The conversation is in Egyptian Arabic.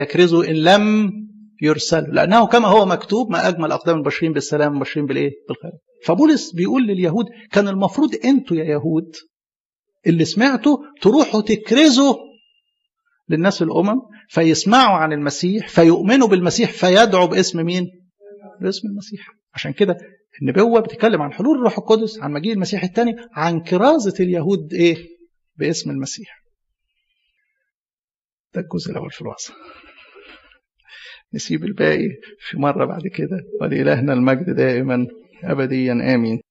يكرزوا إن لم يرسلوا لأنه كما هو مكتوب ما أجمل أقدام البشرين بالسلام البشرين بالإيه؟ بالخير فبولس بيقول لليهود كان المفروض أنتوا يا يهود اللي سمعتوا تروحوا تكرزوا للناس الأمم فيسمعوا عن المسيح فيؤمنوا بالمسيح فيدعوا باسم مين؟ باسم المسيح عشان كده النبوة بتتكلم عن حلول الروح القدس عن مجيء المسيح الثاني عن كرازة اليهود إيه؟ باسم المسيح ده الجزء الأول في الوعظة نسيب الباقي في مرة بعد كده ولإلهنا المجد دائما أبديا آمين